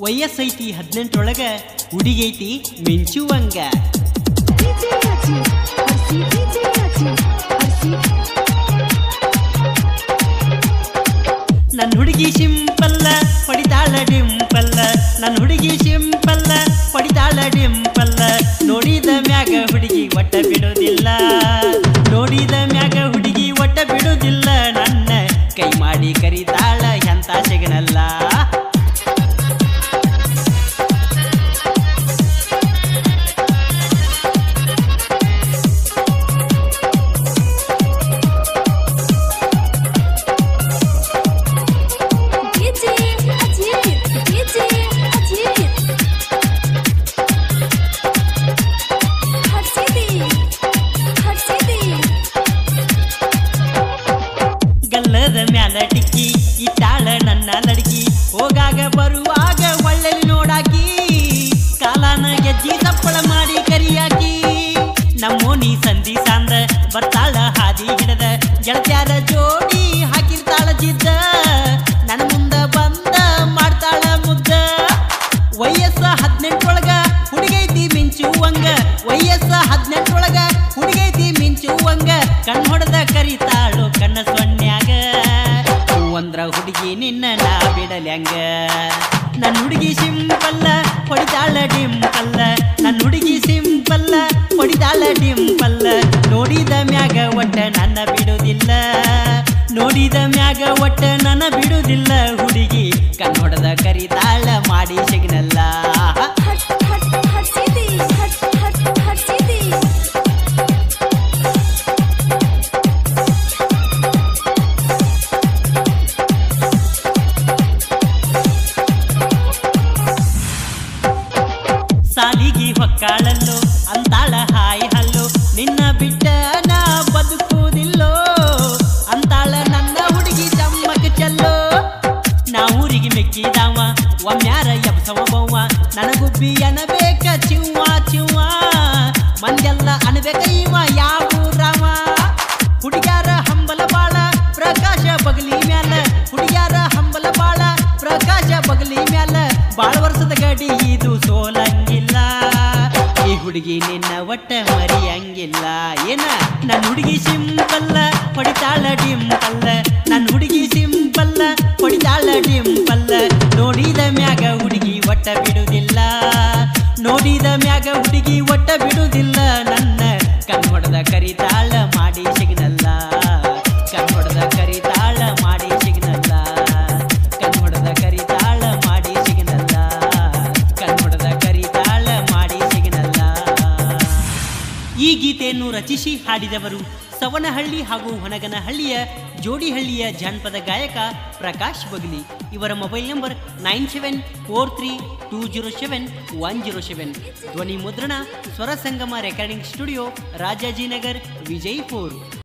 ವಯಸ್ಸೈತಿ ಹದಿನೆಂಟರೊಳಗ ಹುಡುಗೈತಿ ಮಿಂಚುವಂಗ DJ Achi, Arsi DJ Achi, Arsi. ನನ್ನ ಹುಡುಗಿ ಸಿಂಪಲ್ಲ ಪಡಿತಾಳ ಡಿಂಪಲ್ಲ ನನ್ನ ಹುಡುಗಿ ಸಿಂಪಲ್ಲ ಪಡಿತಾಳ ಡಿಂಪಲ್ಲ ನೋಡಿದ ಮ್ಯಾಗ ಹುಡುಗಿ ಒಟ್ಟ ಬಿಡೋದಿಲ್ಲ ನೋಡಿದ ಮ್ಯಾಗ ಹುಡುಗಿ ಒಟ್ಟ ಬಿಡೋದಿಲ್ಲ ನನ್ನ ಕೈ ಮಾಡಿ ಕರಿತಾಳ ಎಂತ ಸಿಗನಲ್ಲ DJ Achi, DJ Achi. Harsidi, Harsidi. ಗಲ್ಲದ ಮ್ಯಾಲ ಟಿಕ್ಕಿ ಇಟ್ಟಾಳ ನನ್ನ ಲಡ್ಕಿ ಹೋಗಾಗ ಬರುವಾಗ ಒಳ್ಳೆಲಿ ನೋಡಾಕಿ ಕಾಲಾನ ಗೆಜ್ಜಿ ತಪ್ಪಳ ಮಾಡಿ ಕರಿಯಾಕಿ ನಮ್ಮೋನಿ ಸಂಧಿ ಸಾಂದ ಬರ್ತಾಳ ಹಾದಿ ಹಿಡದ ಗೆಳತ್ಯಾರ ಜೋಡಿ ಹಾಕಿರ್ತಾಳ ಜಿದ್ದ ನನ್ನ ಮುಂದ ಬಂದ ಮಾಡ್ತಾಳ ಮುದ್ದ ವಯಸ್ಸ ಹದಿನೆಂಟೊಳಗ ಹುಡುಗೈತಿ ಮಿಂಚುವಂಗ ವಯಸ್ಸ ಹದಿನೆಂಟೊಳಗ ಹುಡುಗೈತಿ ಮಿಂಚುವಂಗ ಕಣ್ ಹೊಡೆದ ಕರಿತಾಳು ಕಣ್ಣ ಸೊನ್ಯಾಗ ಅಂದ್ರ ಹುಡುಗಿ ನಿನ್ನ ನಾ ಬಿಡಲ್ಯಾಂಗ ನನ್ನ ಹುಡುಗಿ ಸಿಂಪಲ್ಲ ಹೊಡಿತಾಳ ಡಿಂಪಲ್ಲ ನನ್ನ ಹುಡುಗಿ ಸಿಂಪಲ್ಲ ಹೊಡಿತಾಳ ಡಿಂಪಲ್ಲ ನೋಡಿದ ಮ್ಯಾಗ ಒಟ್ಟ ನನ್ನ ಬಿಡುವುದಿಲ್ಲ ನೋಡಿದ ಮ್ಯಾಗ ಒಟ್ಟ ನನ್ನ ಬಿಡುವುದಿಲ್ಲ ಹುಡುಗಿ ಕನ್ನಡದ ಕರಿತಾಳ ಮಾಡಿ ಸಿಗ್ನಲ್ಲ Hars, Hars, Harsidi, Hars, Hars, Harsidi. ಸಾಲಿಗಿ ಹೊಕ್ಕಾಳಲ್ಲೋ ಅಂತಾಳ ಹಾಯ್ ಹಲ್ಲೋ ನಿನ್ನ ಬಿಟ್ಟ ನಾ ಬದುಕುವುದಿಲ್ಲೋ ಅಂತಾಳ ನನ್ನ ಹುಡುಗಿ ಚಮ್ಮಕ ಚೆಲ್ಲೋ ನಾ ಊರಿಗೆ ಮೆಕ್ಕಿದಾವ ಒಮ್ಯಾರ ಎಬ್ಸವ ಬವ್ವ ನನಗುಬ್ಬಿ ಅನಬೇಕ ಚಿವ್ವ ಚಿವ್ವ ಮಂದೆಲ್ಲ ಅನ್ಬೇಕ ಇವ ಯಾವ ರಾಮ ಹುಡುಗ್ಯಾರ ಹಂಬಲ ಬಾಳ ಪ್ರಕಾಶ ಬಗಲಿ ಮ್ಯಾಲ ಹುಡುಗ್ಯಾರ ಹಂಬಲ ಬಾಳ ಪ್ರಕಾಶ ಬಗಲಿ ಮ್ಯಾಲ ಬಾಳ ವರ್ಷದ ಗಡಿ ಇದು ಸೋಲಂಗಿಲ್ಲ ಈ ಹುಡುಗಿ ನಿನ್ನ ಒಟ್ಟ ಮರಿಯಂಗಿಲ್ಲ ಏನ ನನ್ನ ಹುಡುಗಿ ಸಿಂಪಲ್ಲ ಹೊಡಿತಾಳ ಡಿಂಪಲ್ಲ ನನ್ನ ಹುಡುಗಿ ಸಿಂಪಲ್ಲ ಹೊಡಿತಾಳ ಡಿಂಪಲ್ಲ ನೋಡಿದ ಮ್ಯಾಗ ಹುಡುಗಿ ಒಟ್ಟ ಬಿಡುವುದಿಲ್ಲ ನೋಡಿದ ಮ್ಯಾಗ ಹುಡುಗಿ ಒಟ್ಟ ಬಿಡುವುದಿಲ್ಲ ನನ್ನ ಕನ್ನಡದ ಕರಿತಾಳ ಮಾಡಿ ಸಿಗ್ನಲ್ಲ ಕನ್ನಡದ ಕರಿತಾಳ ಮಾಡಿ ಸಿಗ್ನಲ್ಲ ಕನ್ನಡದ ಕರಿತಾಳ ಮಾಡಿ ಸಿಗ್ನಲ್ಲ ಕನ್ನಡದ ಕರಿತಾಳ ಮಾಡಿ ಸಿಗ್ನಲ್ಲ ಈ ಗೀತೆಯನ್ನು ರಚಿಸಿ ಹಾಡಿದವರು ಸವನಹಳ್ಳಿ ಹಾಗೂ ಹೊನಗನಹಳ್ಳಿಯ ಜೋಡಿಹಳ್ಳಿಯ ಜಾನಪದ ಗಾಯಕ ಪ್ರಕಾಶ್ ಬಗಲಿ ಇವರ mobile number nine seven four three two zero seven one zero seven ಧ್ವನಿ ಮುದ್ರಣ ಸ್ವರ ಸಂಗಮ ರೆಕಾರ್ಡಿಂಗ್ ಸ್ಟುಡಿಯೋ ರಾಜಾಜಿನಗರ್ ವಿಜಯಪುರ್